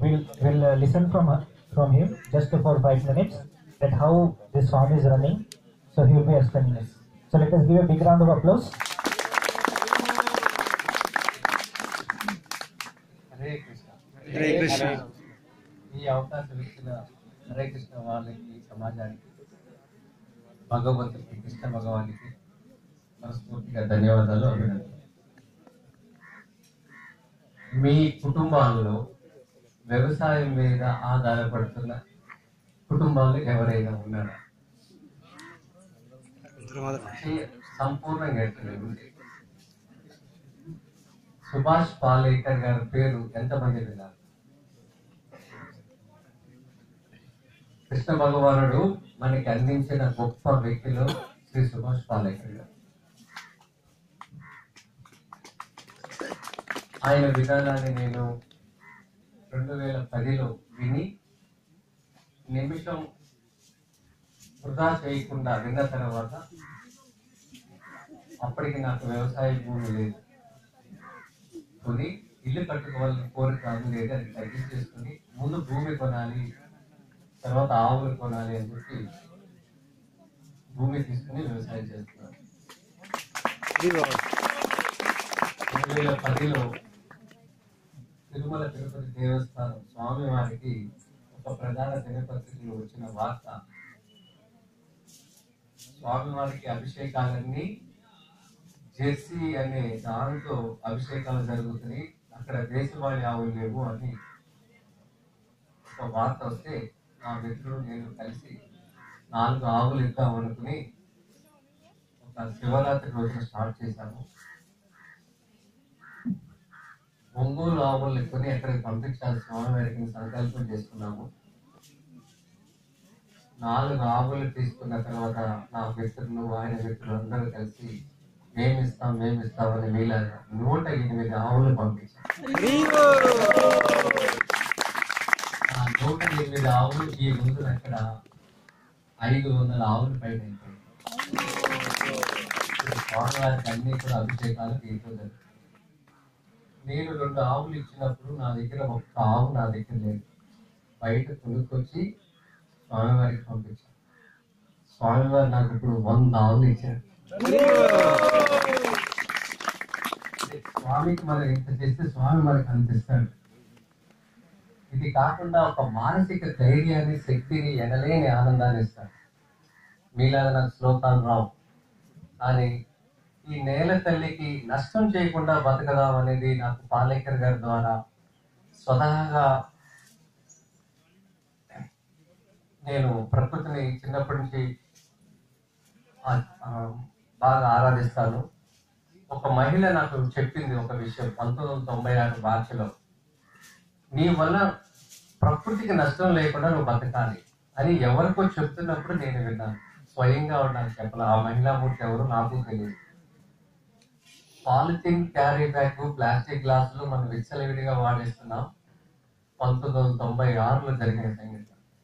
we'll, we'll uh, listen from her, from him just for five minutes that how this farm is running. So he will be explaining us. So let us give a big round of applause. Hare Krishna Hare Krishna. ఈ అవకాశం ఇచ్చిన హరే కృష్ణ వాళ్ళకి సమాజానికి భగవంతుడికి కృష్ణ భగవానికి మనస్ఫూర్తిగా ధన్యవాదాలు అభినందనలు మీ కుటుంబాల్లో వ్యవసాయం మీద ఆధారపడుతున్న కుటుంబాలు ఎవరైనా ఉన్నారా చే- సంపూర్ణంగా ఎత్తలేదు ఉంది సుభాష్ పాలేకర్ గారి పేరు ఎంతమంది విన్నారు కృష్ణ భగవానుడు మనకి అందించిన గొప్ప వ్యక్తిలో శ్రీ సుభాష్ పాలేకర్ గారు ఆయన విధానాన్ని నేను రెండు వేల పదిలో విని నిమిషం వృధా చేయకుండా విన్న తర్వాత అప్పటికి నాకు వ్యవసాయ భూమి లేదు కొని ఇల్లు కట్టుకోవాలని కోరిక లేదు అది తగ్గించేసుకుని ముందు భూమి కొనాలి తర్వాత ఆవులు కొనాలి అని చెప్పి భూమి తీసుకుని వ్యవసాయం చేస్తున్నాను రెండు వేల పదిలో తిరుమల తిరుపతి దేవస్థానం స్వామి వారికి ఒక ప్రధాన దినపత్రికలో వచ్చిన వార్త స్వామి వారికి అభిషేకాలన్నీ జెర్సీ అనే దాంతో అభిషేకాలు జరుగుతున్నాయి అక్కడ దేశవాళీ ఆవులు లేవు అని ఒక వార్త వస్తే నా మిత్రుడు నేను కలిసి నాలుగు ఆవులు ఇద్దాం అనుకుని ఒక శివరాత్రి రోజున స్టార్ట్ చేశాము ఒంగోలు ఆవులు ఎక్కుని ఎక్కడికి పంపించాలి స్వామివారికి సంకల్పం చేసుకున్నాము నాలుగు ఆవులు తీసుకున్న తర్వాత నా మిత్రులు ఆయన మిత్రులు అందరూ కలిసి మేము ఇస్తాం మేము ఇస్తామని మీలాగా నూట ఎనిమిది ఆవులు పంపించాం ఆ నూట ఎనిమిది ఆవులు ఈ రోజున అక్కడ ఐదు వందల ఆవులు పైన అయిపోయాయి. ఇప్పుడు స్వామివారికి అన్ని కూడా అభిషేకాలు తీర్చలేదు నేను రెండు ఆవులు ఇచ్చినప్పుడు నా దగ్గర ఒక్క ఆవు నా దగ్గర లేదు బయట కొనుక్కొచ్చి స్వామివారికి పంపించాను స్వామివారు నాకు ఇప్పుడు వంద ఆవులు ఇచ్చారు స్వామికి మనం ఇంత చేస్తే స్వామి మనకు అందిస్తాడు ఇది కాకుండా ఒక మానసిక ధైర్యాన్ని శక్తిని ఎనలేని ఆనందాన్ని ఇస్తాడు మీలాగా నాకు శ్లోకాలు రావు కానీ ఈ నేల తల్లికి నష్టం చేయకుండా బతకదాం అనేది నాకు పాలేకర్ గారి ద్వారా స్వతహాగా నేను ప్రకృతిని చిన్నప్పటి నుంచి ఆ- ఆ, బాగా ఆరాధిస్తాను ఒక మహిళ నాకు చెప్పింది ఒక విషయం పంతొమ్మిది వందల తొంభై ఆరు మార్చిలో నీ వల్ల ప్రకృతికి నష్టం లేకుండా నువ్వు బతకాలి అని ఎవరికో చెప్తున్నప్పుడు నేను విన్నాను స్వయంగా నాకు చెప్పాలి ఆ మహిళామూర్తి ఎవరు నాకు తెలియదు పాలిథిన్ క్యారీ బ్యాగ్ ప్లాస్టిక్ గ్లాసులు మనం విచ్చలవిడిగా వాడేస్తున్నాం పంతొమ్మిది వందల తొంభై ఆరులో జరిగిన సంగతి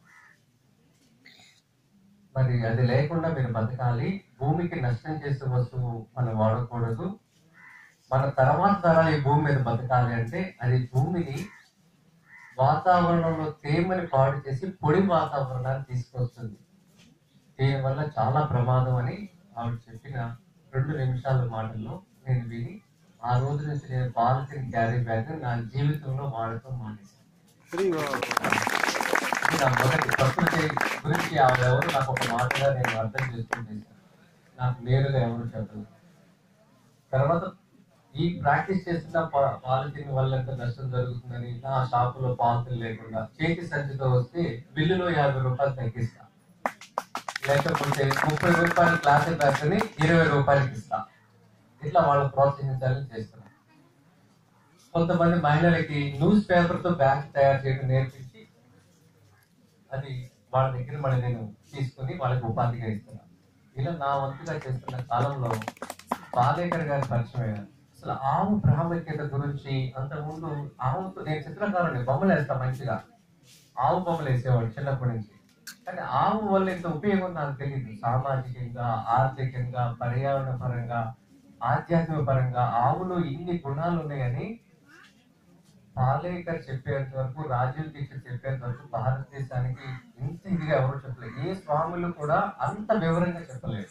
మరి అది లేకుండా మీరు బతకాలి భూమికి నష్టం చేసే వస్తువు మనం వాడకూడదు మన తర్వాత తరాలు ఈ భూమి మీద బతకాలి అంటే అది భూమిని వాతావరణంలో తేమని పాడు చేసి పొడి వాతావరణాన్ని తీసుకొస్తుంది దీనివల్ల చాలా ప్రమాదం అని ఆవిడ చెప్పిన రెండు నిమిషాల మాటల్లో నేను విని ఆ రోజు నుంచి నేను పాలిథిన్ క్యారీ బ్యాగ్ నా జీవితంలో వాడటం మానేశాను ఇది నా మొదటి ప్రకృతి గురించి ఆవిడ ఎవరు నాకు ఒక మాటగా నేను అర్థం చేసుకుని చేశాను నాకు నేరుగా ఎవరు చెప్పలేదు తర్వాత ఈ ప్రాక్టీస్ చేస్తున్న పా- పాలిథిన్ వల్ల ఎంత నష్టం జరుగుతుందని నా షాపులో పాలిథిన్ లేకుండా చేతి సంచితో వస్తే బిల్లులో యాభై రూపాయలు తగ్గిస్తా లేకపోతే ముప్పై రూపాయల క్లాసిక్ బ్యాగ్ ని ఇరవై రూపాయలకి ఇస్తా ఇట్లా వాళ్ళు ప్రోత్సహించాలని చేస్తున్నాం కొంతమంది మహిళలకి న్యూస్ పేపర్ తో బ్యాగ్ తయారు చేయడం నేర్పించి అది వాళ్ళ దగ్గర మళ్ళీ నేను తీసుకుని వాళ్ళకి ఉపాధిగా ఇస్తున్నాను ఇలా నా వంతుగా చేస్తున్న కాలంలో పాలేకర్ గారి పరిచయం అయ్యారు అసలు ఆవు ప్రాముఖ్యత గురించి అంతకుముందు ఆవుతో నేను చిత్రకారుని బొమ్మలు వేస్తా మంచిగా ఆవు బొమ్మలు వేసేవాడు చిన్నప్పటి నుంచి కానీ ఆవు వల్ల ఎంత ఉపయోగం నాకు తెలియదు సామాజికంగా ఆర్థికంగా పర్యావరణ పరంగా ఆధ్యాత్మిక పరంగా ఆవులో ఇన్ని గుణాలు ఉన్నాయని పాలేకర్ చెప్పేంత వరకు రాజీవ్ దీక్షిత్ చెప్పేంత వరకు భారతదేశానికి ఇంత ఇదిగా ఎవరు చెప్పలేదు ఏ స్వాములు కూడా అంత వివరంగా చెప్పలేదు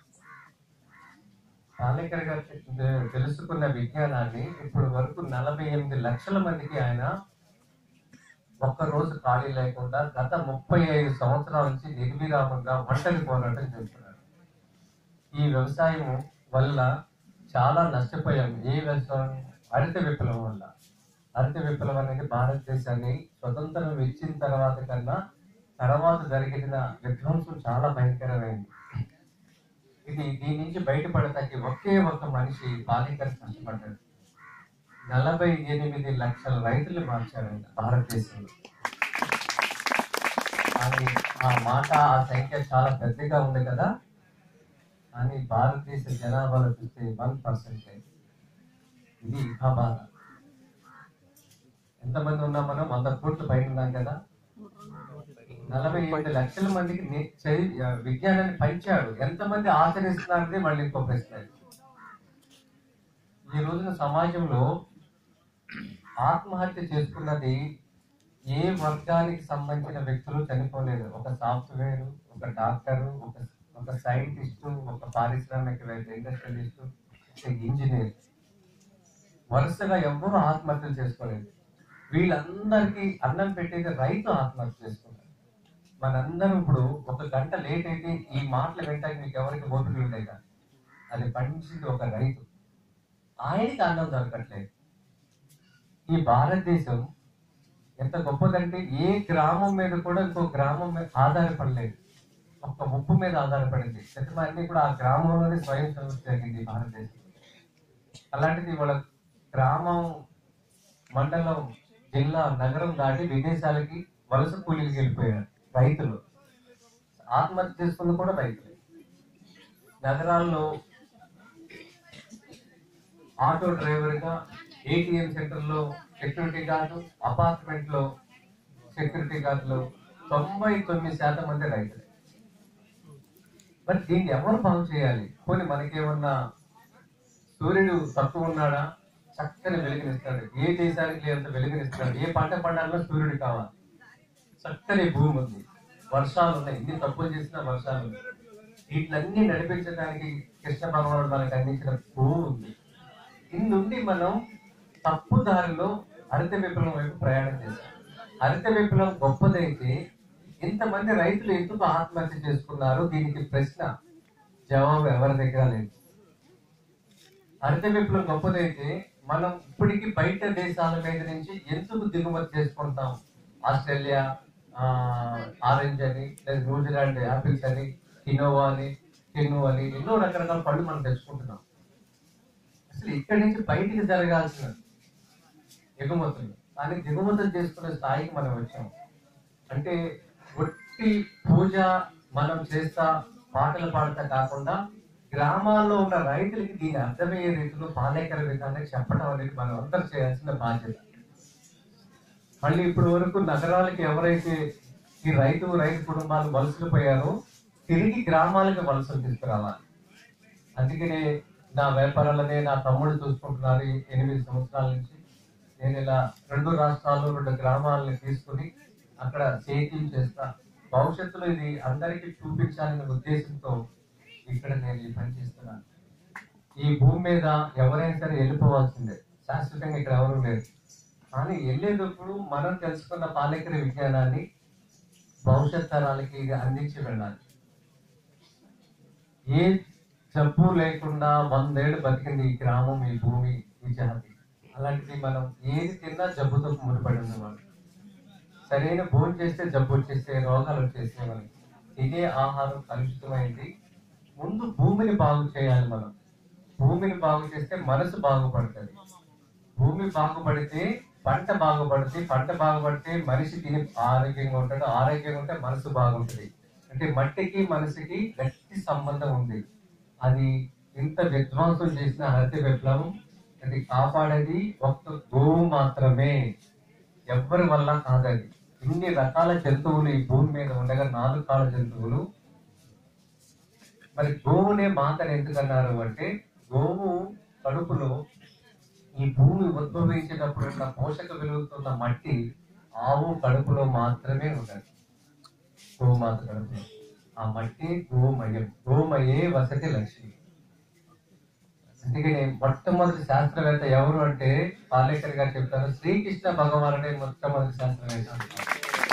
పాలేకర్ గారు చె- తెలుసుకున్న విజ్ఞానాన్ని ఇప్పుడు వరకు నలభై ఎనిమిది లక్షల మందికి ఆయన ఒక్క రోజు ఖాళీ లేకుండా గత ముప్పై ఐదు సంవత్సరాల నుంచి నిర్విరామంగా ఒంటరి పోరాటం చేస్తున్నారు ఈ వ్యవసాయం వల్ల చాలా నష్టపోయాం ఏ వ్యవసాయం హరిత విప్లవం వల్ల హరిత విప్లవం అనేది భారతదేశాన్ని స్వతంత్రం ఇచ్చిన తర్వాత కన్నా తర్వాత జరిగిన విధ్వంసం చాలా భయంకరమైంది ఇది దీని నుంచి బయటపడటానికి ఒకే ఒక మనిషి పాలికర్ కష్టపడ్డాడు నలభై ఎనిమిది లక్షల రైతులు మార్చారు ఆయన భారతదేశంలో కానీ ఆ మాట ఆ సంఖ్య చాలా పెద్దగా ఉంది కదా కానీ భారతదేశ జనాభాలో చూస్తే వన్ పర్సెంటేజ్ ఇది ఇంకా బాధ ఎంతమంది ఉన్నాం మనం వంద కోట్లు పైన ఉన్నాం కదా నలభై ఎనిమిది లక్షల మందికి ని- చదివి- ఆ, విజ్ఞానాన్ని పంచాడు ఎంతమంది ఆచరిస్తున్నారనేది మళ్ళీ ఇంకో ప్రశ్న ఈ రోజున సమాజంలో ఆత్మహత్య చేసుకున్నది ఏ వర్గానికి సంబంధించిన వ్యక్తులు చనిపోలేదు ఒక సాఫ్ట్వేర్ ఒక డాక్టర్ ఒక ఒక సైంటిస్టు ఒక పారిశ్రామికవేత్త ఇండస్ట్రియలిస్టు ఒక ఇంజనీర్ వరుసగా ఎవ్వరూ ఆత్మహత్యలు చేసుకోలేదు వీళ్ళందరికీ అన్నం పెట్టేది రైతు ఆత్మహత్య చేసుకున్నారు మనందరం ఇప్పుడు ఒక గంట లేట్ అయితే ఈ మాటలు వింటానికి మీకు ఎవరికి ఓపిక ఉంటాయి కదా అది పండించింది ఒక రైతు ఆయనకి అన్నం దొరకట్లేదు ఈ భారతదేశం ఎంత గొప్పదంటే ఏ గ్రామం మీద కూడా ఇంకో గ్రామం మీద ఆధారపడలేదు ఒక్క ఉప్పు మీద ఆధారపడింది ప్రతి అన్ని కూడా ఆ గ్రామంలోనే స్వయం సమృద్ధి జరిగింది ఈ భారతదేశం అలాంటిది వాళ్ళ గ్రామం మండలం జిల్లా నగరం దాటి విదేశాలకి వలస కూలీలకి వెళ్ళిపోయారు రైతులు ఆత్మహత్య చేసుకుంది కూడా రైతులే నగరాల్లో ఆటో డ్రైవర్ గా ఏటీఎం సెంటర్ లో సెక్యూరిటీ గార్డు అపార్ట్మెంట్ లో సెక్యూరిటీ గార్డులు తొంభై తొమ్మిది శాతం మంది రైతులే మరి దీన్ని ఎవరు బాగు చేయాలి పోనీ మనకేమన్నా సూర్యుడు తక్కువ ఉన్నాడా చక్కని వెలుగునిస్తాడు ఏ దేశానికి లేనంత వెలుగునిస్తాడు ఏ పంట పండాలన్నా సూర్యుడు కావాలి చక్కని భూమి ఉంది వర్షాలు ఉన్నాయి ఇన్ని తప్పులు చేసిన వర్షాలు ఉన్నాయి వీటిలన్నీ నడిపించడానికి కృష్ణ భగవానుడు మనకు అందించిన భూమి ఉంది ఇందుండి మనం తప్పు దారిలో హరిత విప్లవం వైపు ప్రయాణం చేశాం హరిత విప్లవం గొప్పదైతే ఇంతమంది రైతులు ఎందుకు ఆత్మహత్య చేసుకున్నారు దీనికి ప్రశ్న జవాబు ఎవరి దగ్గర లేదు హరిత విప్లవం గొప్పదైతే మనం ఇప్పటికీ బయట దేశాల మీద నుంచి ఎందుకు దిగుమతి చేసుకుంటాం ఆస్ట్రేలియా ఆ, ఆరెంజ్ అని లేదా న్యూజిలాండ్ యాపిల్స్ అని కినోవా అని కిను అని ఎన్నో రకరకాల పళ్ళు మనం తెచ్చుకుంటున్నాం అసలు ఇక్కడి నుంచి బయటికి జరగాల్సిన ఎగుమతులు కానీ దిగుమతులు చేసుకునే స్థాయికి మనం వచ్చాం అంటే ఒట్టి పూజ మనం చేస్తా పాటలు పాడతా కాకుండా గ్రామాల్లో ఉన్న రైతులకి దీని అర్థమయ్యే రీతిలో పాలేకర విధానాన్ని చెప్పడం అనేది మనం అందరూ చేయాల్సిన బాధ్యత మళ్ళీ ఇప్పటి వరకు నగరాలకి ఎవరైతే ఈ రైతు రైతు కుటుంబాలు వలసలు పోయారో తిరిగి గ్రామాలకు వలసలు తీసుకురావాలి అందుకనే నా వ్యాపారాలనే నా తమ్ముడు చూసుకుంటున్నారు ఈ ఎనిమిది సంవత్సరాల నుంచి నేను ఇలా రెండు రాష్ట్రాలు రెండు గ్రామాలను తీసుకుని అక్కడ సేద్యం చేస్తా భవిష్యత్తులో ఇది అందరికీ చూపించాలనే ఉద్దేశంతో ఇక్కడ నేను ఈ పని చేస్తున్నాను ఈ భూమి మీద ఎవరైనా సరే వెళ్ళిపోవాల్సిందే శాశ్వతంగా ఇక్కడ ఎవరు లేరు కానీ వెళ్ళేటప్పుడు మనం తెలుసుకున్న పాలేకర విజ్ఞానాన్ని భవిష్యత్ తరాలకి ఇది అందించి వెళ్ళాలి ఏ జబ్బు లేకుండా వందేళ్ళు బతికింది ఈ గ్రామం ఈ భూమి ఈ జాతి అలాంటిది మనం ఏది తిన్నా జబ్బుతో ముడిపడి ఉన్నవాళ్ళు సరైన భోజనం చేస్తే జబ్బు వచ్చేస్తే రోగాలు వచ్చేస్తే మనకి ఇదే ఆహారం కలుషితమైంది ముందు భూమిని బాగు చేయాలి మనం భూమిని బాగు చేస్తే మనసు బాగుపడుతుంది భూమి బాగుపడితే పంట బాగుపడితే పంట బాగుపడితే మనిషి తిని ఆరోగ్యంగా ఉంటాడు ఆరోగ్యంగా ఉంటే మనసు బాగుంటుంది అంటే మట్టికి మనసుకి గట్టి సంబంధం ఉంది అది ఇంత విధ్వంసం చేసిన హరిత విప్లవం అది కాపాడేది ఒక్క గోవు మాత్రమే ఎవ్వరి వల్ల కాదది ఇన్ని రకాల జంతువులు ఈ భూమి మీద ఉండగా నాలుగు కాల జంతువులు మరి గోవునే మాతని ఎందుకన్నారు అంటే గోవు కడుపులో ఈ భూమి ఉద్భవించేటప్పుడు ఉన్న పోషక విలువతున్న మట్టి ఆవు కడుపులో మాత్రమే ఉన్నది గోమాత కడుపులో ఆ మట్టి గోమయం గోమయే వసతి లక్ష్మి అందుకని మొట్టమొదటి శాస్త్రవేత్త ఎవరు అంటే పాలేకర్ గారు చెప్తారు శ్రీకృష్ణ భగవానుడే మొట్టమొదటి శాస్త్రవేత్త అంటారు.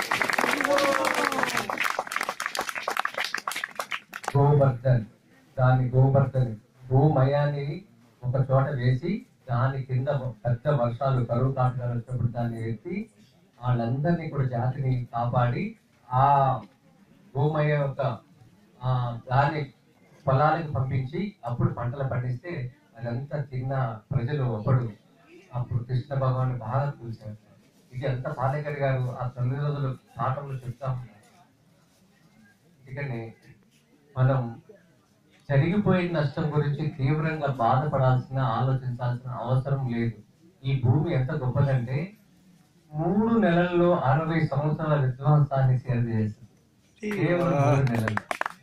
గోవర్ధన్ దాని గోవర్ధన్ గోమయాన్ని ఒక చోట వేసి దాని కింద పెద్ద వర్షాలు కరువు కాటకాలు వచ్చినప్పుడు దాన్ని ఎత్తి వాళ్ళందరినీ కూడా జాతిని కాపాడి ఆ గోమయ యొక్క ఆ దాన్ని పొలాలకు పంపించి అప్పుడు పంటలు పండిస్తే అదంతా తిన్న ప్రజలు అప్పుడు అప్పుడు కృష్ణ భగవాన్ బాగా చూశారు ఇది అంతా పాలేకర్ గారు ఆ తొమ్మిది రోజులు పాఠంలో చెప్తా ఉన్నారు అందుకని మనం జరిగిపోయిన నష్టం గురించి తీవ్రంగా బాధపడాల్సిన ఆలోచించాల్సిన అవసరం లేదు ఈ భూమి ఎంత గొప్పదంటే మూడు నెలల్లో అరవై సంవత్సరాల విధ్వంసాన్ని చేసింది కేవలం మూడు నెలలు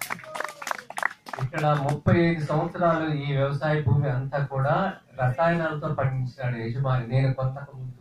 ఇక్కడ ముప్పై ఐదు సంవత్సరాలు ఈ వ్యవసాయ భూమి అంతా కూడా రసాయనాలతో పండించాడు యజమాని నేను కొంతకు ముందు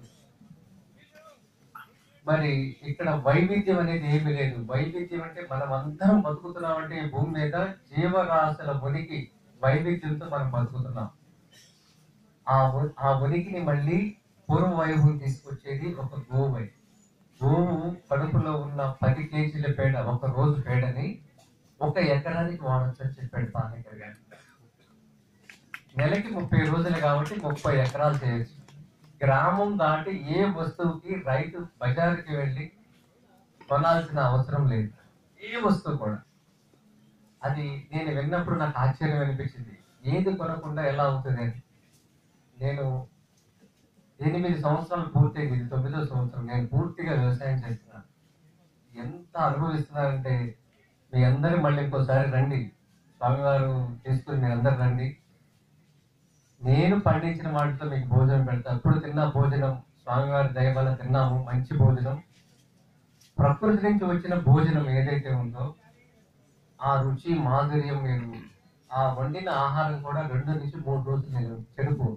మరి ఇక్కడ వైవిధ్యం అనేది ఏమీ లేదు వైవిధ్యం అంటే మనం అందరం బతుకుతున్నాం అంటే ఈ భూమి మీద జీవరాశుల ఉనికి వైవిధ్యంతో మనం బతుకుతున్నాం ఆ ఉ- ఆ ఉనికిని మళ్ళీ పూర్వ వైభవం తీసుకొచ్చేది ఒక గోవై గోవు కడుపులో ఉన్న పది కేజీల పేడ ఒక రోజు పేడని ఒక ఎకరానికి వాడచ్చు అని చెప్పాడు పాలేకర్ గారు నెలకి ముప్పై రోజులు కాబట్టి ముప్పై ఎకరాలు చేయొచ్చు గ్రామం దాటి ఏ వస్తువుకి రైతు బజారుకి వెళ్ళి కొనాల్సిన అవసరం లేదు ఏ వస్తువు కూడా అది నేను విన్నప్పుడు నాకు ఆశ్చర్యం అనిపించింది ఏది కొనకుండా ఎలా అవుతుంది అని నేను ఎనిమిది సంవత్సరాలు పూర్తయింది ఇది తొమ్మిదో సంవత్సరం నేను పూర్తిగా వ్యవసాయం చేస్తున్నాను ఎంత అనుభవిస్తున్నారంటే మీ అందరూ మళ్ళీ ఇంకోసారి రండి స్వామివారు తీసుకుని మీరు అందరు రండి నేను పండించిన వాటితో మీకు భోజనం పెడతా ఇప్పుడు తిన్న భోజనం స్వామివారి దయ వల్ల తిన్నాము మంచి భోజనం ప్రకృతి నుంచి వచ్చిన భోజనం ఏదైతే ఉందో ఆ రుచి మాధుర్యం మీరు ఆ వండిన ఆహారం కూడా రెండు నుంచి మూడు రోజులు నేను చెడుపు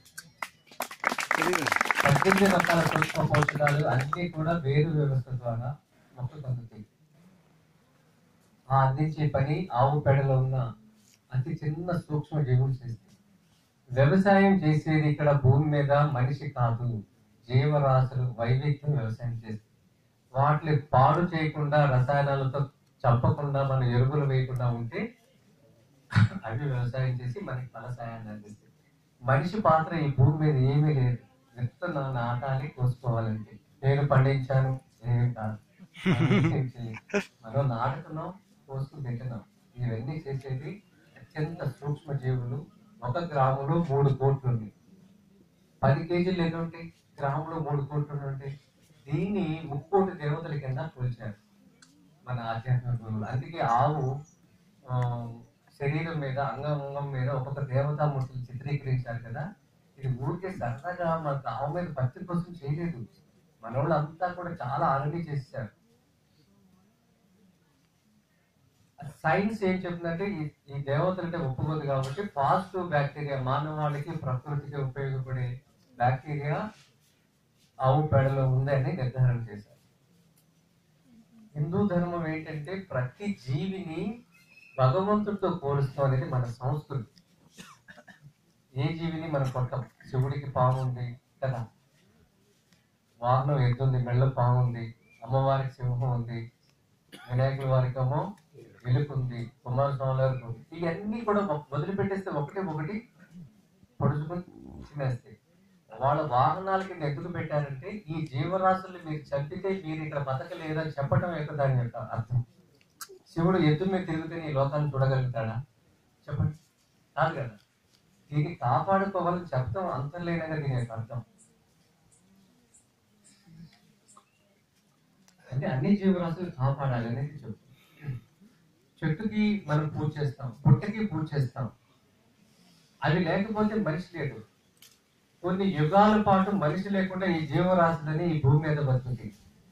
పద్దెనిమిది రకాల సూక్ష్మ పోషకాలు అన్ని కూడా వేరు వ్యవస్థ ద్వారా మొక్కకు అందుతాయి ఆ అందించే పని ఆవు పేడలో ఉన్న అతి చిన్న సూక్ష్మ జీవులు చేస్తాయి వ్యవసాయం చేసేది ఇక్కడ భూమి మీద మనిషి కాదు జీవరాశులు వైవిధ్యం వ్యవసాయం చేస్తుంది వాటిని పాడు చేయకుండా రసాయనాలతో చంపకుండా మనం ఎరువులు వేయకుండా ఉంటే అవి వ్యవసాయం చేసి మనకి ఫలసాయాన్ని అందిస్తాయి మనిషి పాత్ర ఈ భూమి మీద ఏమీ లేదు విత్తనం నాటాలి కోసుకోవాలంటే నేను పండించాను ఏమీ కాదు మనం ఏం చేయలేం. మనం నాటుతున్నాం కోసుకుని తింటున్నాం ఇవన్నీ చేసేది అత్యంత సూక్ష్మ జీవులు ఒక గ్రాములో మూడు కోట్లు ఉన్నాయి పది కేజీలు ఎన్ని ఉంటాయి గ్రాములో మూడు కోట్లు ఉంటాయి దీన్ని ముక్కోటి దేవతల కింద కొలిచారు మన ఆధ్యాత్మిక గురువులు అందుకే ఆవు ఆ, శరీరం మీద అంగం అంగం మీద ఒక్కొక్క దేవతామూర్తులు చిత్రీకరించారు కదా ఇది ఊరికే సరదాగా మనకు ఆవు మీద భక్తి కోసం చేయలేదు మన వాళ్ళు అంతా కూడా చాలా ఆల్రెడీ చేశారు సైన్స్ ఏం చెప్తుందంటే ఈ ఈ దేవతలంటే ఒప్పుకోదు కాబట్టి పాజిటివ్ బ్యాక్టీరియా మానవాళికి ప్రకృతికి ఉపయోగపడే బ్యాక్టీరియా ఆవు పేడలో ఉందని నిర్ధారణ చేశారు హిందూ ధర్మం ఏంటంటే ప్రతి జీవిని భగవంతుడితో పోలుస్తాం అనేది మన సంస్కృతి ఏ జీవిని మనం కొట్టం శివుడికి పాము ఉంది కదా వాహనం ఎద్దుంది మెళ్ళ పాము ఉంది అమ్మవారికి సింహం ఉంది వినాయకుల వారికి ఏమో ఎలుపు ఉంది కుమారస్వామి వారికి ఉంది ఇవన్నీ కూడా మొ- వదిలిపెట్టేస్తే ఒకటి ఒకటి పొడుచుకొని తినేస్తాయి వాళ్ళ వాహనాల కింద ఎందుకు పెట్టారంటే ఈ జీవరాశుల్ని మీరు చంపితే మీరు ఇక్కడ బతకలేదని చెప్పడం యొక్క దాని యొక్క అర్థం శివుడు ఎద్దు మీద తిరుగుతే ఈ లోకాన్ని చూడగలుగుతాడా చెప్పండి కాదు కదా దీన్ని కాపాడుకోవాలని చెప్తాం అంతర్లేనగా దీని యొక్క అర్థం అంటే అన్ని జీవరాశులు కాపాడాలి అనేది చెప్తాం చెట్టుకి మనం పూజ చేస్తాం పుట్టకి పూజ చేస్తాం అది లేకపోతే మనిషి లేడు కొన్ని యుగాల పాటు మనిషి లేకుండా ఈ జీవరాశులని ఈ భూమి మీద బతుకుతాయి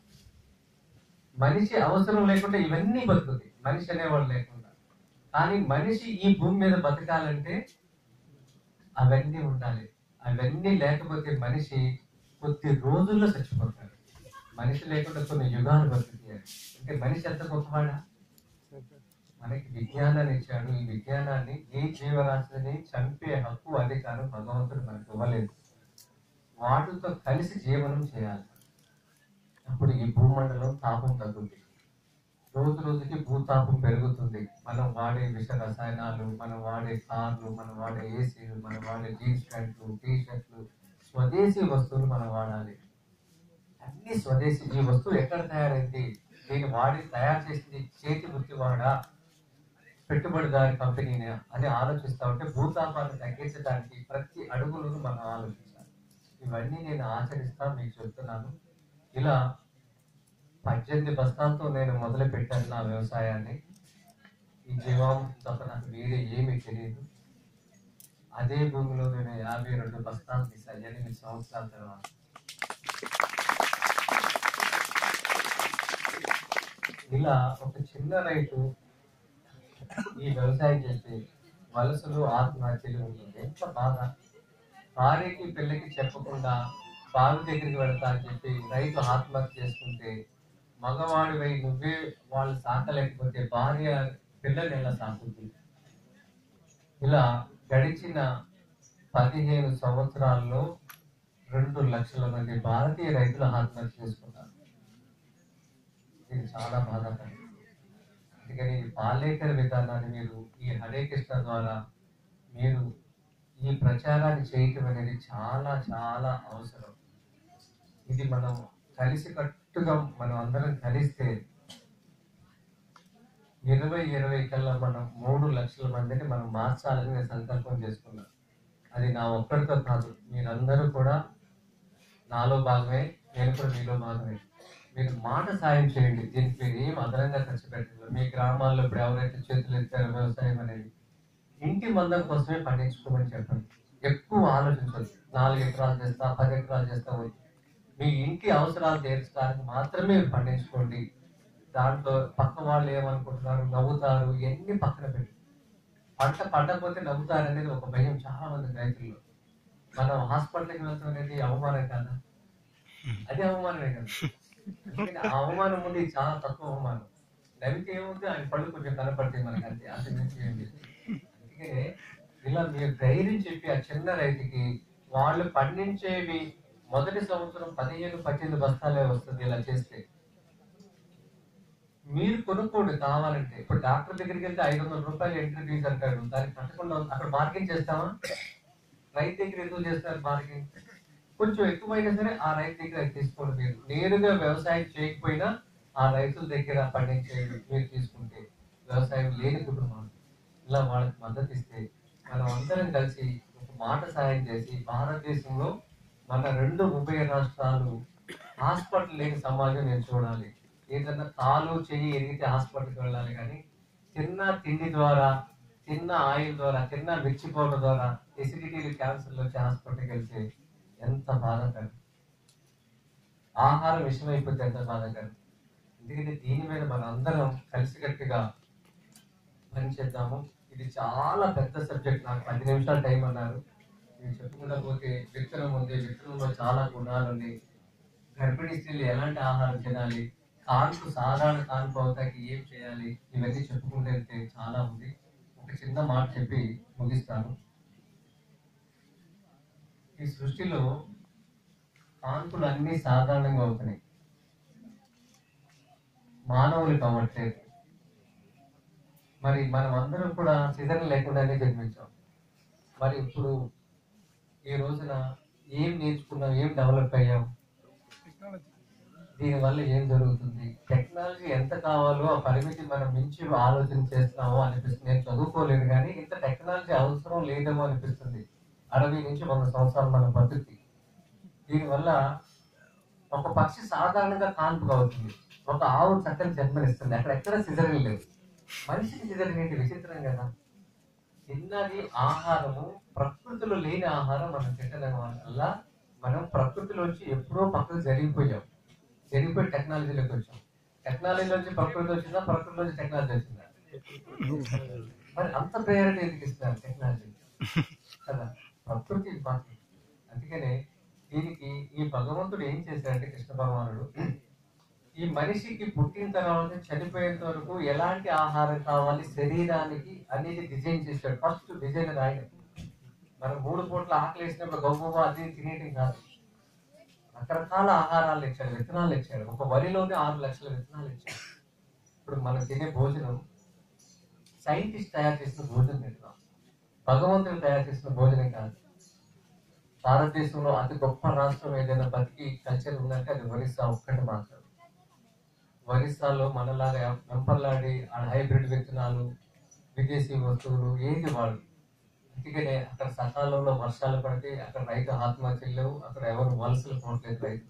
మనిషి అవసరం లేకుండా ఇవన్నీ బతుకుతాయి మనిషి అనేవాడు లేకుండా కానీ మనిషి ఈ భూమి మీద బతకాలంటే అవన్నీ ఉండాలి అవన్నీ లేకపోతే మనిషి కొద్ది రోజుల్లో చచ్చిపోతాడు మనిషి లేకుండా కొన్ని యుగాలు బతుకుతాయి అంటే మనిషి ఎంత గొప్పవాడా మనకి విజ్ఞానాన్ని ఇచ్చాడు ఈ విజ్ఞానాన్ని ఏ జీవరాశిని చంపే హక్కు అధికారం భగవంతుడు మనకు ఇవ్వలేదు వాటితో కలిసి జీవనం చేయాలి అప్పుడు ఈ భూమండలం తాపం తగ్గుతుంది రోజు రోజుకి భూతాపం పెరుగుతుంది మనం వాడే విష రసాయనాలు మనం వాడే కార్లు మనం వాడే ఏసీలు మనం వాడే జీన్స్ ప్యాంట్లు టీ షర్ట్లు స్వదేశీ వస్తువులు మనం వాడాలి అన్ని స్వదేశీ ఈ వస్తువు ఎక్కడ తయారైంది దీన్ని వాడి తయారు చేసింది చేతి వృత్తి వాడా పెట్టుబడిదారి కంపెనీని అని ఆలోచిస్తా ఉంటే భూతాపాన్ని తగ్గించడానికి ప్రతి అడుగులను మనం ఆలోచించాలి ఇవన్నీ నేను ఆచరిస్తా మీకు చెప్తున్నాను ఇలా పద్దెనిమిది బస్తాలతో నేను మొదలు పెట్టాను నా వ్యవసాయాన్ని ఈ జీవం తప్ప నాకు వేరే ఏమీ తెలియదు అదే భూమిలో నేను యాభై రెండు బస్తాలు తీసాను ఎనిమిది సంవత్సరాల తర్వాత ఇలా ఒక చిన్న రైతు ఈ వ్యవసాయం చేస్తే వలసలు ఆత్మహత్యలు ఉంటుంది ఎంత బాధ భార్యకి పిల్లకి చెప్పకుండా బావి దగ్గరికి వెళ్తా అని చెప్పి రైతు ఆత్మహత్య చేసుకుంటే మగవాడివై నువ్వే వాళ్ళు సాకలేకపోతే భార్య పిల్లల్ని ఎలా సాకుతుంది ఇలా గడిచిన పదిహేను సంవత్సరాల్లో రెండు లక్షల మంది భారతీయ రైతులు ఆత్మహత్య చేసుకున్నారు ఇది చాలా బాధాకరం అందుకని ఈ పాలేకర విధానాన్ని మీరు ఈ హరే కృష్ణ ద్వారా మీరు ఈ ప్రచారాన్ని చేయటం అనేది చాలా చాలా అవసరం ఇది మనం కలిసి కట్టుగా మనం అందరం కలిస్తే ఇరవై ఇరవై కల్లా మనం మూడు లక్షల మందిని మనం మార్చాలని నేను సంకల్పం చేసుకున్నాను అది నా ఒక్కరితో కాదు మీరందరూ కూడా నాలో భాగమే నేను కూడా మీలో భాగమే మీరు మాట సాయం చేయండి దీనికి మీరు ఏం అదనంగా ఖర్చు పెట్టలేదు మీ గ్రామాల్లో ఇప్పుడు ఎవరైతే చేతులు ఎత్తారో వ్యవసాయం అనేది ఇంటి మందం కోసమే పండించుకోమని చెప్పండి ఎక్కువ ఆలోచించదు నాలుగు ఎకరాలు చేస్తా పది ఎకరాలు చేస్తా వద్దు. మీ ఇంటి అవసరాలు తీర్చడానికి మాత్రమే మీరు పండించుకోండి దాంట్లో పక్క వాళ్ళు ఏమనుకుంటున్నారు నవ్వుతారు ఇవన్నీ పక్కన పెట్టి పంట పండకపోతే నవ్వుతారు అనేది ఒక భయం చాలా మంది రైతుల్లో మనం హాస్పిటల్కి వెళ్తాం అనేది అవమానం కాదా అది అవమానమే కదా అందుకని ఆ అవమానం ముందు ఇది చాలా తక్కువ అవమానం నవ్వితే ఏముంది ఆయన పళ్ళు కొంచెం కనపడతాయి మనకి అంతే అంత మించి ఏం లేదు అందుకే ఇలా మీరు ధైర్యం చెప్పి ఆ చిన్న రైతుకి వాళ్ళు పండించేవి మొదటి సంవత్సరం పదిహేను పద్దెనిమిది బస్తాలే వస్తుంది ఇలా చేస్తే మీరు కొనుక్కోండి కావాలంటే ఇప్పుడు డాక్టర్ దగ్గరికి వెళ్తే ఐదు వందల రూపాయలు ఎంట్రీ ఫీజు అంటాడు దానికి కట్టకుండా అక్కడ మార్కెట్ చేస్తామా రైతు దగ్గర ఎందుకు చేస్తారు మార్కెట్ కొంచెం ఎక్కువైనా సరే ఆ రైతు దగ్గర అది తీసుకోండి మీరు నేరుగా వ్యవసాయం చేయకపోయినా ఆ రైతుల దగ్గర పండించే మీరు తీసుకుంటే వ్యవసాయం లేని కుటుంబం ఇలా వాళ్ళకి మద్దతు ఇస్తే మనం అందరం కలిసి ఒక మాట సాయం చేసి భారతదేశంలో మన రెండు ఉభయ రాష్ట్రాలు హాస్పిటల్ లేని సమాజం నేను చూడాలి ఏదన్నా కాలు చెయ్యి ఎరిగితే హాస్పిటల్కి వెళ్ళాలి కానీ చిన్న తిండి ద్వారా చిన్న ఆయిల్ ద్వారా చిన్న మిర్చి పౌడర్ ద్వారా ఎసిడిటీలు క్యాన్సర్లు వచ్చి హాస్పిటల్కి వెళ్తే ఎంత బాధాకరం ఆహారం విషమైపోతే ఎంత బాధాకరం ఎందుకంటే దీని మీద మనం అందరం కలిసికట్టుగా పనిచేద్దాము ఇది చాలా పెద్ద సబ్జెక్ట్ నాకు పది నిమిషాలు టైం అన్నారు నేను చెప్పుకుంటా పోతే విత్తనం ఉంది విత్తనంలో చాలా గుణాలు ఉన్నాయి గర్భిణీ స్త్రీలు ఎలాంటి ఆహారం తినాలి కాన్పు సాధారణ కాన్పు అవుతాకి ఏం చేయాలి ఇవన్నీ చెప్పుకుంటూ వెళ్తే చాలా ఉంది ఒక చిన్న మాట చెప్పి ముగిస్తాను ఈ సృష్టిలో కాన్పులు అన్ని సాధారణంగా అవుతున్నాయి మానవులు కావట్లేదు మరి మనం అందరం కూడా సిజన్ లేకుండానే జన్మించాం మరి ఇప్పుడు ఈ రోజున ఏం నేర్చుకున్నాం ఏం డెవలప్ అయ్యాం దీనివల్ల ఏం జరుగుతుంది టెక్నాలజీ ఎంత కావాలో ఆ పరిమితి మనం మించి ఆలోచన చేస్తున్నామో అనిపిస్తుంది నేను చదువుకోలేదు కానీ ఇంత టెక్నాలజీ అవసరం లేదేమో అనిపిస్తుంది అరవై నుంచి వంద సంవత్సరాలు మనం బతుకి దీనివల్ల ఒక పక్షి సాధారణంగా కాన్పుగా అవుతుంది ఒక ఆవు చక్కని జన్మనిస్తుంది అక్కడ ఎక్కడ సిజరిన్ లేదు మనిషికి సిజరిన్ ఏంటి విచిత్రం కదా తిన్నది ఆహారము ప్రకృతిలో లేని ఆహారం మనం తినడం వల్ల మనం ప్రకృతిలోంచి ఎప్పుడో పక్కకు జరిగిపోయాం జరిగిపోయి టెక్నాలజీలోకి వచ్చాం టెక్నాలజీలోంచి ప్రకృతి వచ్చిందా ప్రకృతిలోంచి టెక్నాలజీ వచ్చిందా మరి అంత ప్రయారిటీ ఎందుకు ఇస్తున్నారు టెక్నాలజీ కదా ప్రకృతి ఇంపార్టెంట్ అందుకనే దీనికి ఈ భగవంతుడు ఏం చేశాడంటే కృష్ణ భగవానుడు ఈ మనిషికి పుట్టిన తర్వాత చనిపోయేంత వరకు ఎలాంటి ఆహారం కావాలి శరీరానికి అనేది డిజైన్ చేశాడు ఫస్ట్ డిజైన్ ఆయన మనం మూడు పూట్ల ఆకలి వేసినప్పుడు గౌరవ అది తినేయటం కాదు రకరకాల ఆహారాలు ఇచ్చాడు విత్తనాలు ఇచ్చాడు ఒక వరిలోనే ఆరు లక్షల విత్తనాలు ఇచ్చాడు ఇప్పుడు మనం తినే భోజనం సైంటిస్ట్ తయారు చేసిన భోజనం తింటున్నాం భగవంతుడు తయారు చేసిన భోజనం కాదు భారతదేశంలో అతి గొప్ప రాష్ట్రం ఏదైనా బతికి కల్చర్ ఉందంటే అది ఒరిస్సా ఒక్కటి మాత్రం ఒరిస్సాలో మనలాగా వెంపర్లాడి ఆ హైబ్రిడ్ విత్తనాలు విదేశీ వస్తువులు ఏది వాడు అందుకనే అక్కడ సకాలంలో వర్షాలు పడితే అక్కడ రైతు ఆత్మహత్యలు లేవు అక్కడ ఎవరు వలసలు పోవట్లేదు రైతులు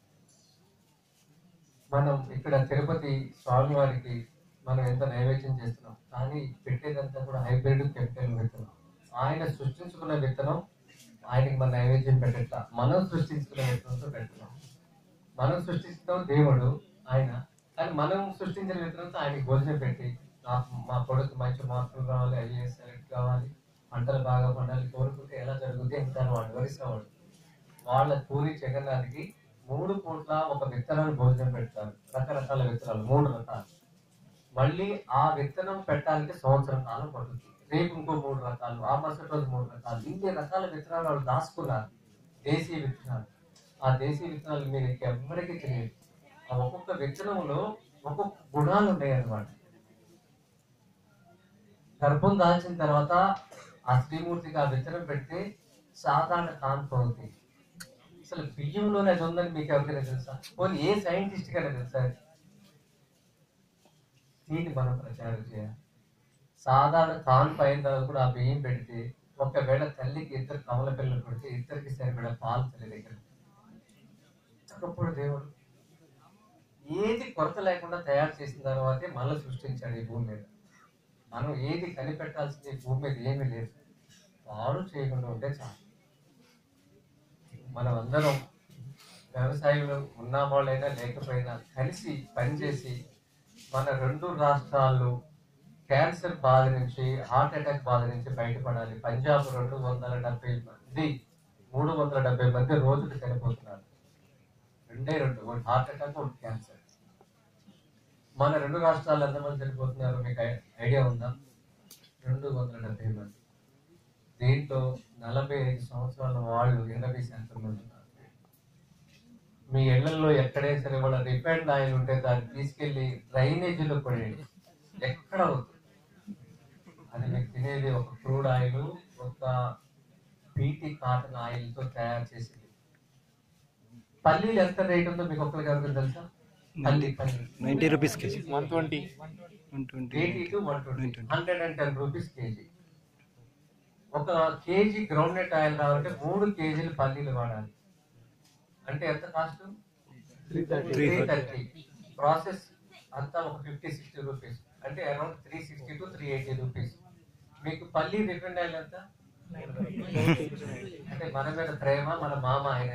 మనం ఇక్కడ తిరుపతి స్వామివారికి మనం ఎంత నైవేద్యం చేస్తున్నాం కానీ పెట్టేదంతా కూడా హైబ్రిడ్ కెమికల్ విత్తనం ఆయన సృష్టించుకున్న విత్తనం ఆయనకి మన నైవేద్యం పెట్టట్ల మనం సృష్టించుకున్న విత్తనంతో పెడుతున్నాం మనం సృష్టించడం దేవుడు ఆయన కానీ మనం సృష్టించిన విత్తనంతో ఆయనకి భోజనం పెట్టి నాకు మా కొడుకు మంచి మార్కులు రావాలి ఐఏఎస్ సెలెక్ట్ కావాలి పంటలు బాగా పండాలి కోరుకుంటే ఎలా జరుగుతుంది అంటారు వాడు వరిసేవాడు వాళ్ళ పూరి జగన్నాథ్కి మూడు పూట్ల ఒక విత్తనాలు భోజనం పెడతారు రకరకాల విత్తనాలు మూడు రకాలు మళ్ళీ ఆ విత్తనం పెట్టాలంటే సంవత్సరం కాలం పడుతుంది రేపు ఇంకో మూడు రకాలు ఆ మరుసటి రోజు మూడు రకాలు ఇన్ని రకాల విత్తనాలు వాళ్ళు దాచుకున్నారు దేశీయ విత్తనాలు ఆ దేశీయ విత్తనాలు మీరు ఎవరికి తెలియదు ఆ ఒక్కొక్క విత్తనంలో ఒక్కొక్క గుణాలు ఉన్నాయి అన్నమాట గర్భం దాల్చిన తర్వాత ఆ శ్రీమూర్తికి ఆ విత్తనం పెడితే సాధారణ కాన్పు అవుతుంది అసలు బియ్యంలోనే అది ఉందని మీకు ఎవరికైనా తెలుసా పోనీ ఏ సైంటిస్ట్ కైనా తెలుసా అది? దీన్ని మనం ప్రచారం చేయాలి సాధారణ కాన్పు అయిన తర్వాత కూడా ఆ బియ్యం పెడితే ఒకవేళ తల్లికి ఇద్దరు కమల పిల్లలు పెడితే ఇద్దరికి సరిపడా పాలు తల్లి దగ్గర ఒకప్పుడు దేవుడు ఏది కొరత లేకుండా తయారు చేసిన తర్వాతే మళ్ళీ సృష్టించాడు ఈ భూమి మీద మనం ఏది కనిపెట్టాల్సింది ఈ భూమి మీద ఏమీ లేదు పాడు చేయకుండా ఉంటే చాలు మనం అందరం వ్యవసాయంలో ఉన్న వాళ్ళైనా లేకపోయినా కలిసి పనిచేసి మన రెండు రాష్ట్రాలు క్యాన్సర్ బాధ నుంచి హార్ట్ అటాక్ బాధ నుంచి బయటపడాలి పంజాబ్ రెండు వందల డెబ్బై మంది మూడు వందల డెబ్బై మంది రోజుకు చనిపోతున్నారు రెండే రెండు ఒకటి హార్ట్ అటాక్ ఒకటి క్యాన్సర్ మన రెండు రాష్ట్రాలు ఎంతమంది చనిపోతున్నారు మీకు ఐ- ఐడియా ఉందా రెండు వందల డెబ్బై మంది దీంట్లో నలభై ఐదు సంవత్సరాల వాళ్ళు ఎనభై శాతం మంది ఉన్నారు మీ ఇళ్లలో ఎక్కడైనా సరే వాళ్ళ రిఫైండ్ ఆయిల్ ఉంటే దాన్ని తీసుకెళ్లి డ్రైనేజీలో పడేయండి ఎక్కడ అవుతుంది అది మీకు తినేది ఒక క్రూడ్ ఆయిల్ ఒక పీటీ కాటన్ ఆయిల్ తో తయారు చేసింది పల్లీలు ఎంత రేట్ ఉందో మీకు ఒక్కరికి ఎవరికి తెలుసా పల్లి పల్లి ninety rupees KG one twenty one twenty eighty two one twenty hundred and ten rupees KG ఒక కేజీ గ్రౌండ్ నట్ ఆయిల్ రావాలంటే మూడు కేజీలు పల్లీలు వాడాలి అంటే ఎంత కాస్ట్ త్రీ థర్టీ ప్రాసెస్ అంతా ఒక ఫిఫ్టీ సిక్స్టీ రూపీస్ అంటే around three sixty two three eighty rupees మీకు పల్లీ రిఫండ్ ఆయిల్ ఎంత అంటే మన మీద ప్రేమ మన మామ ఆయన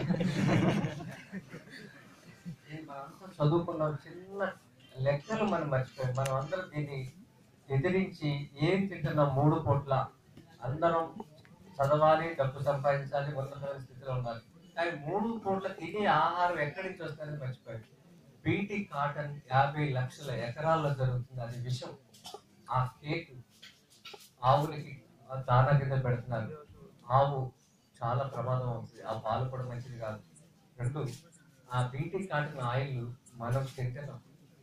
ఈ మనంతా చదువుకున్న చిన్న లెక్కలు మనం మర్చిపోయాం మనం అందరం దీన్ని ఎదిరించి ఏం తింటున్నాం మూడు పూట్ల అందరం చదవాలి డబ్బు సంపాదించాలి ఉన్నతమైన స్థితిలో ఉండాలి కానీ మూడు పూట్ల తినే ఆహారం ఎక్కడి నుంచి వస్తుందని మర్చిపోయాం బీటీ కాటన్ యాభై లక్షల ఎకరాల్లో జరుగుతుంది అది విషం ఆ కేక్ ఆవులకి ఆ దానా కింద పెడుతున్నారు ఆవు చాలా ప్రమాదం అవుతుంది ఆ పాలు కూడా మంచిది కాదు రెండు ఆ బీటీ కాటన్ ఆయిల్ మనం తింటున్నాం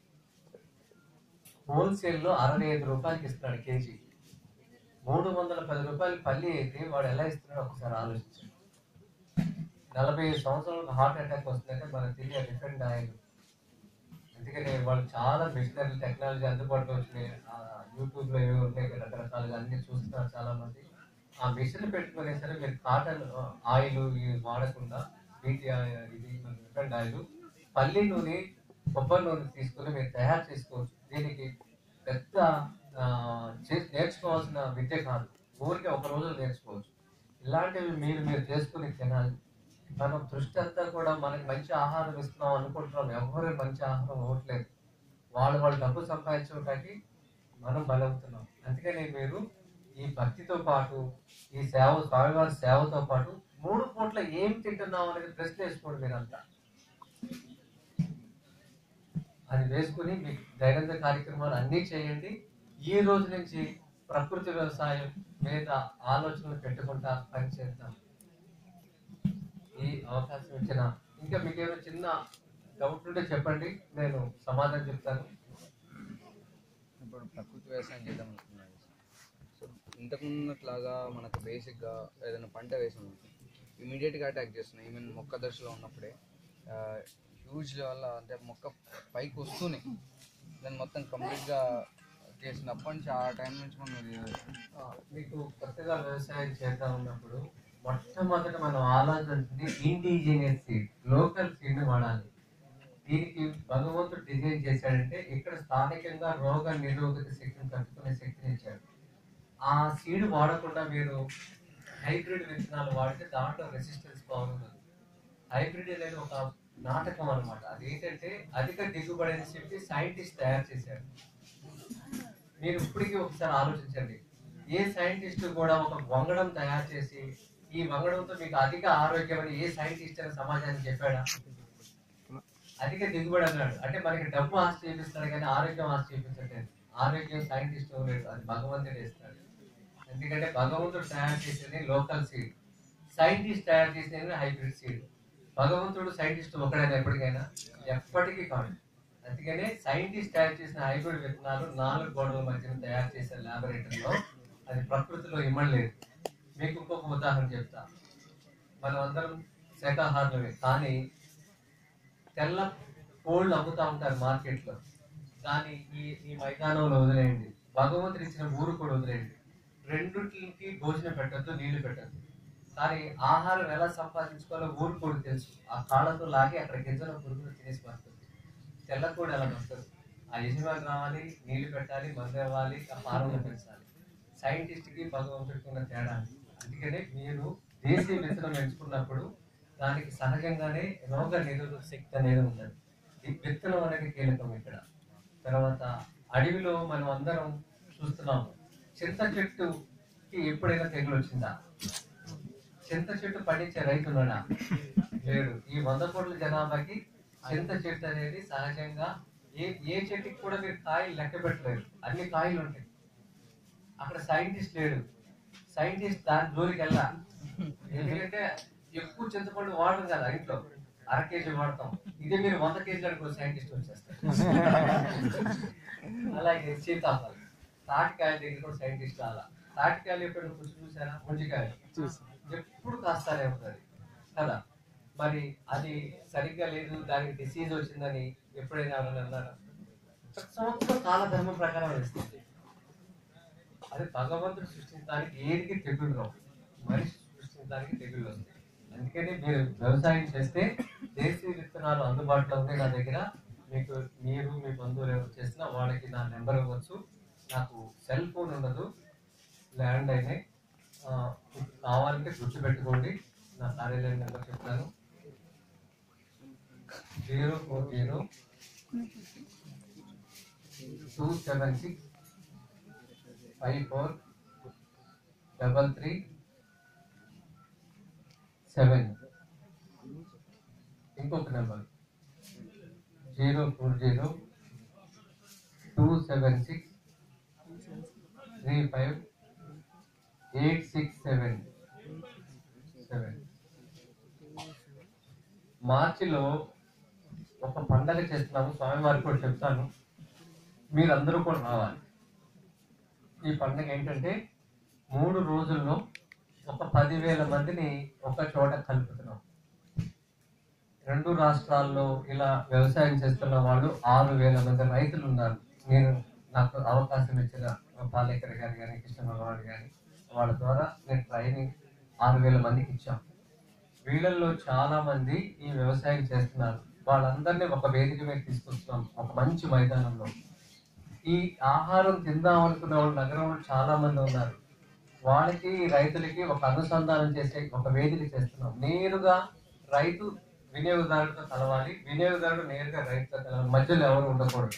హోల్సేల్ లో అరవై ఐదు రూపాయలకి ఇస్తున్నాడు కేజీ మూడు వందల పది రూపాయలు పల్లి అయితే వాడు ఎలా ఇస్తున్నాడు ఒకసారి ఆలోచించండి నలభై ఐదు సంవత్సరాలకు హార్ట్ అటాక్ వస్తుందంటే మనం తినే రిఫైండ్ ఆయిల్ అందుకని వాళ్ళు చాలా మిషనరీ టెక్నాలజీ అందుబాటులో వచ్చినాయి యూట్యూబ్ లో ఏవి ఉన్నాయి రకరకాలుగా అన్ని చూస్తున్నారు చాలా మంది ఆ మిషన్ పెట్టుకునే సరే మీరు కాటన్ ఆయిల్ ఇవి వాడకుండా వీటి ఆ- ఇది రిఫైండ్ ఆయిల్ పల్లి నూనె కొబ్బరి నూనె తీసుకుని మీరు తయారు చేసుకోవచ్చు దీనికి పెద్ద ఆ, చే- నేర్చుకోవాల్సిన విద్య కాదు ఊరికే ఒక రోజు నేర్చుకోవచ్చు ఇలాంటివి మీరు మీరు చేసుకుని తినాలి మనం దృష్టి అంతా కూడా మనకి మంచి ఆహారం ఇస్తున్నాం అనుకుంటున్నాం ఎవరు మంచి ఆహారం ఇవ్వట్లేదు వాళ్ళు వాళ్ళు డబ్బు సంపాదించడానికి మనం బలవుతున్నాం అందుకని మీరు ఈ భక్తితో పాటు ఈ సేవ స్వామివారి సేవతో పాటు మూడు పూట్ల ఏం తింటున్నాం అనేది ప్రశ్న వేసుకోండి మీరంతా అది వేసుకుని మీ దైనందిన కార్యక్రమాలు అన్నీ చేయండి ఈ రోజు నుంచి ప్రకృతి వ్యవసాయం మీద ఆలోచనలు పెట్టుకుంటా పనిచేద్దాం ఈ అవకాశం ఇచ్చిన ఇంకా మీకు ఏమైనా చిన్న డౌట్ ఉంటే చెప్పండి నేను సమాధానం చెప్తాను ఇప్పుడు ప్రకృతి వ్యవసాయం చేద్దాం అనుకున్నాను సో ఇంతకుమున్నట్లాగా మనకు బేసిక్గా ఏదైనా పంట వేసాం ఇమీడియట్గా అటాక్ చేస్తున్నాయి ఈవెన్ మొక్క దశలో ఉన్నప్పుడే హ్యూజ్ వల్ల అంటే మొక్క పైకి వస్తూనే దాన్ని మొత్తం కంప్లీట్గా చేసినప్పటి నుంచి ఆ టైం నుంచి మనం ఇది ఆ, మీకు కొత్తగా వ్యవసాయం చేద్దాం ఉన్నప్పుడు మొట్టమొదట మనం ఆలోచించింది ఇండిజినియస్ సీడ్ లోకల్ సీడ్ వాడాలి దీనికి భగవంతుడు డిజైన్ చేశాడంటే ఇక్కడ స్థానికంగా రోగ నిరోధక శక్తిని తట్టుకునే శక్తిని ఇచ్చాడు ఆ సీడ్ వాడకుండా మీరు హైబ్రిడ్ విత్తనాలు వాడితే దాంట్లో రెసిస్టెన్స్ పవర్ ఉండదు హైబ్రిడ్ అనేది ఒక నాటకం అన్నమాట అది ఏంటంటే అధిక దిగుబడి అని చెప్పి సైంటిస్ట్ తయారు చేశారు మీరు ఇప్పటికీ ఒకసారి ఆలోచించండి ఏ సైంటిస్ట్ కూడా ఒక వంగడం తయారు చేసి ఈ వంగడంతో మీకు అధిక ఆరోగ్యం అని ఏ సైంటిస్ట్ అని సమాజానికి చెప్పాడా అధిక దిగుబడి అన్నాడు అంటే మనకి డబ్బు ఆస్తి చూపిస్తాడు కానీ ఆరోగ్యం ఆస్తి చూపించట్లేదు ఆరోగ్యం సైంటిస్ట్ లేదు అది భగవంతుడు ఇస్తాడు ఎందుకంటే భగవంతుడు తయారు చేసేది లోకల్ సీడ్ సైంటిస్ట్ తయారు చేసేది హైబ్రిడ్ సీడ్ భగవంతుడు సైంటిస్ట్ ఒకడైనా ఎప్పటికైనా ఎప్పటికీ కాదు అందుకనే సైంటిస్ట్ తయారు చేసిన హైబ్రిడ్ విత్తనాలు నాలుగు గోడల మధ్యన తయారు చేసే లాబొరేటరీలో అది ప్రకృతిలో ఇమ్మడలేదు మీకు ఇంకొక ఉదాహరణ చెప్తా మనం అందరం శాఖాహారులమే కానీ తెల్ల కోళ్ళు అమ్ముతా ఉంటారు మార్కెట్లో దాన్ని ఈ ఈ మైదానంలో వదిలేయండి భగవంతుడు ఇచ్చిన ఊరు కూడా వదిలేయండి రెండింటికి భోజనం పెట్టద్దు నీళ్లు పెట్టద్దు కానీ ఆహారం ఎలా సంపాదించుకోవాలో ఊరు కూడా తెలుసు ఆ కాళ్ళతో లాగి అక్కడ గింజల పురుగులు తినేసి పడుతుంది తెల్ల కూడా ఎలా వస్తుంది ఆ యజమాని రావాలి నీళ్లు పెట్టాలి మందు ఇవ్వాలి ఆ ఫారంలో పెంచాలి సైంటిస్ట్కి భగవంతుడికి ఉన్న తేడా అందుకనే మీరు దేశీయ విత్తనం ఎంచుకున్నప్పుడు దానికి సహజంగానే రోగ నిరోధక శక్తి అనేది ఉన్నది ఈ విత్తనం అనేది కీలకం ఇక్కడ తర్వాత అడవిలో మనం అందరం చూస్తున్నాం చింత చెట్టుకి ఎప్పుడైనా తెగులు వచ్చిందా చింత చెట్టు పండించే రైతు ఉన్నాడా లేడు ఈ వంద కోట్ల జనాభాకి చింత చెట్టు అనేది సహజంగా ఏ ఏ చెట్టుకి కూడా మీరు కాయలు లెక్క పెట్టలేరు అన్ని కాయలు ఉంటాయి అక్కడ సైంటిస్ట్ లేడు సైంటిస్ట్ దాని జోలికి వెళ్ళా ఎందుకంటే ఎక్కువ చింతపండు వాడరు కదా ఇంట్లో అర కేజీ వాడతాం ఇదే మీరు వంద కేజీలు అనుకో సైంటిస్ట్ వచ్చేస్తారు అలాగే సీతాఫలం తాటికాయల దగ్గర కూడా సైంటిస్ట్ అలా తాటికాయలు ఎప్పుడు రుచి చూసారా ముంజికాయలు ఎప్పుడు కాస్తానే ఉంటుంది కదా మరి అది సరిగ్గా లేదు దానికి డిసీజ్ వచ్చిందని ఎప్పుడైనా ఎవరైనా అన్నారా ప్రతి సంవత్సరం కాలధర్మం ప్రకారం వేస్తుంది అది భగవంతుడు సృష్టించడానికి ఏదికి తెగులు రావు మనిషి సృష్టించడానికి తెగులు వస్తాయి అందుకని మీరు వ్యవసాయం చేస్తే దేశీయ విత్తనాలు అందుబాటులో ఉన్నాయి నా దగ్గర మీకు మీరు మీ బంధువులు ఎవరు చేసినా వాళ్ళకి నా నెంబర్ ఇవ్వచ్చు నాకు సెల్ ఫోన్ ఉండదు ల్యాండ్ అయినా మీకు కావాలంటే గుర్తుపెట్టుకోండి నా కార్యాలయం నెంబర్ చెప్తాను zero four zero two seven six five four double three seven ఇంకొక number zero four zero two seven six three five eight six seven seven మార్చిలో ఒక పండగ చేస్తున్నాము స్వామివారికి కూడా చెప్తాను మీరందరూ కూడా రావాలి ఈ పండుగ ఏంటంటే మూడు రోజుల్లో ఒక పదివేల మందిని ఒక చోట కలుపుతున్నాం రెండు రాష్ట్రాల్లో ఇలా వ్యవసాయం చేస్తున్న వాళ్ళు ఆరు వేల మంది రైతులు ఉన్నారు నేను నాకు అవకాశం ఇచ్చిన పాలేకర్ గారు కానీ కృష్ణమగవాడు కానీ వాళ్ళ ద్వారా నేను ట్రైనింగ్ ఆరు వేల మందికి ఇచ్చాం వీళ్ళల్లో చాలా మంది ఈ వ్యవసాయం చేస్తున్నారు వాళ్ళందరినీ ఒక వేదిక మీద తీసుకొస్తున్నాం ఒక మంచి మైదానంలో ఈ ఆహారం తిందాం అనుకున్న వాళ్ళు నగరంలో చాలా మంది ఉన్నారు వాళ్ళకి రైతులకి ఒక అనుసంధానం చేసే ఒక వేదిక చేస్తున్నాం నేరుగా రైతు వినియోగదారుడితో కలవాలి వినియోగదారుడు నేరుగా రైతుతో కలవాలి మధ్యలో ఎవరు ఉండకూడదు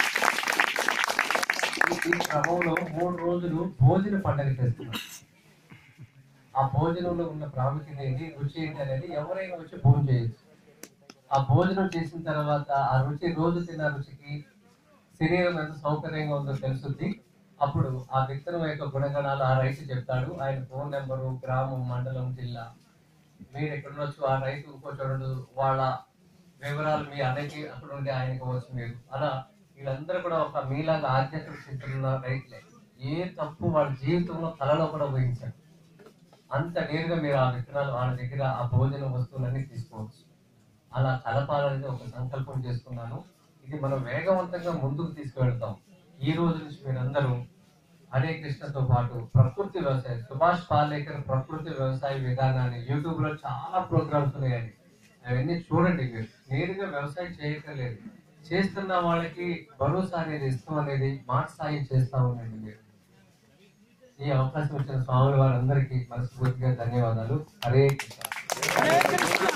ఈ- ఈ క్రమంలో మూడు రోజులు భోజన పండుగ చేస్తున్నాం ఆ భోజనంలో ఉన్న ప్రాముఖ్యత ఏంటి రుచి ఏంటి అనేది ఎవరైనా వచ్చి భోజనం చేయొచ్చు ఆ భోజనం చేసిన తర్వాత ఆ రుచి రోజు తిన్న రుచికి శరీరం ఎంత సౌకర్యంగా ఉందో తెలుస్తుంది అప్పుడు ఆ విత్తనం యొక్క గుణగణాలు ఆ రైతు చెప్తాడు ఆయన ఫోన్ నెంబరు గ్రామం మండలం జిల్లా మీరు ఎక్కడ ఉండొచ్చు ఆ రైతు ఇంకో చూడడు వాళ్ళ వివరాలు మీ అన్నకి అక్కడ ఉండి ఆయనకి వచ్చు మీరు అలా వీళ్ళందరూ కూడా ఒక మీలాగా ఆధ్యాత్మిక స్థితిలో ఉన్న రైతులే ఏ తప్పు వాళ్ళ జీవితంలో తలలో కూడా ఊహించారు అంత నేరుగా మీరు ఆ విత్తనాలు వాళ్ళ దగ్గర ఆ భోజన వస్తువులన్నీ తీసుకోవచ్చు అలా కలపాలని ఒక సంకల్పం చేసుకున్నాను ఇది మనం వేగవంతంగా ముందుకు తీసుకువెళ్తాం ఈ రోజు నుంచి మీరందరూ హరే కృష్ణతో పాటు ప్రకృతి వ్యవసాయం సుభాష్ పాలేకర్ ప్రకృతి వ్యవసాయ విధానాన్ని యూట్యూబ్ లో చాలా ప్రోగ్రామ్స్ ఉన్నాయండి అవన్నీ చూడండి మీరు నేరుగా వ్యవసాయం చేయక్కర్లేదు చేస్తున్న వాళ్ళకి భరోసా అనేది ఇష్టం అనేది మాట సాయం చేస్తా ఉండండి మీరు ఈ అవకాశం ఇచ్చిన స్వామి వారందరికీ మనస్ఫూర్తిగా ధన్యవాదాలు హరే కృష్ణ